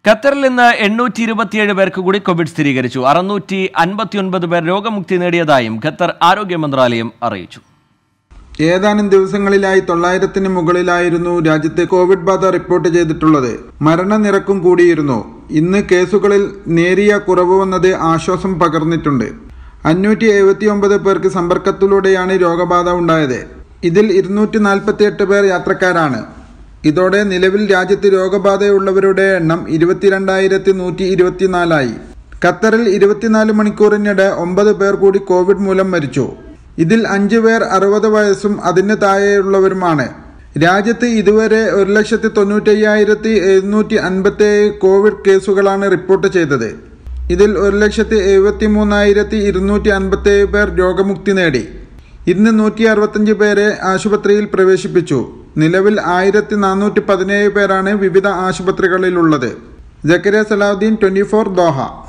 ഖത്തറിൽ ഇന്ന് എണ്ണൂറ്റി ഇരുപത്തിയേഴ് പേർക്ക് കൂടി കോവിഡ് സ്ഥിരീകരിച്ചു അറുന്നൂറ്റി അൻപത്തിയൊൻപത് പേർ രോഗമുക്തി നേടിയതായും ഖത്തർ ആരോഗ്യ മന്ത്രാലയം അറിയിച്ചു ഏതാനും ദിവസങ്ങളിലായി തൊള്ളായിരത്തിന് മുകളിലായിരുന്നു രാജ്യത്ത് കോവിഡ് ബാധ റിപ്പോർട്ട് ചെയ്തിട്ടുള്ളത് മരണനിരക്കും കൂടിയിരുന്നു ഇന്ന് കേസുകളിൽ നേരിയ കുറവ് വന്നത് ആശ്വാസം പകർന്നിട്ടുണ്ട് അഞ്ഞൂറ്റി എഴുപത്തി ഒമ്പത് പേർക്ക് സമ്പർക്കത്തിലൂടെയാണ് രോഗബാധ ഉണ്ടായത് ഇതിൽ ഇരുന്നൂറ്റി നാൽപ്പത്തി എട്ട് പേർ യാത്രക്കാരാണ് ഇതോടെ നിലവിൽ രാജ്യത്ത് രോഗബാധയുള്ളവരുടെ എണ്ണം ഇരുപത്തിരണ്ടായിരത്തി നൂറ്റി ഇരുപത്തിനാലായി ഖത്തറിൽ ഇരുപത്തിനാല് മണിക്കൂറിനിടെ ഒമ്പത് പേർ കൂടി കോവിഡ് മൂലം മരിച്ചു ഇതിൽ അഞ്ചു പേർ അറുപത് വയസ്സും അതിന് താഴെയുള്ളവരുമാണ് രാജ്യത്ത് ഇതുവരെ ഒരു ലക്ഷത്തി തൊണ്ണൂറ്റയ്യായിരത്തി എഴുന്നൂറ്റി അൻപത്തി ഏഴ് കോവിഡ് കേസുകളാണ് റിപ്പോർട്ട് ചെയ്തത് ഇതിൽ ഒരു ലക്ഷത്തി എഴുപത്തി മൂന്നായിരത്തി ഇരുന്നൂറ്റി അൻപത്തി ഏഴ് പേർ രോഗമുക്തി നേടി ഇന്ന് നൂറ്റി അറുപത്തഞ്ച് പേരെ ആശുപത്രിയിൽ പ്രവേശിപ്പിച്ചു നിലവിൽ ആയിരത്തി നാനൂറ്റി പതിനേഴ് പേരാണ് വിവിധ ആശുപത്രികളിലുള്ളത് Zakaria Salahuddin twenty four Doha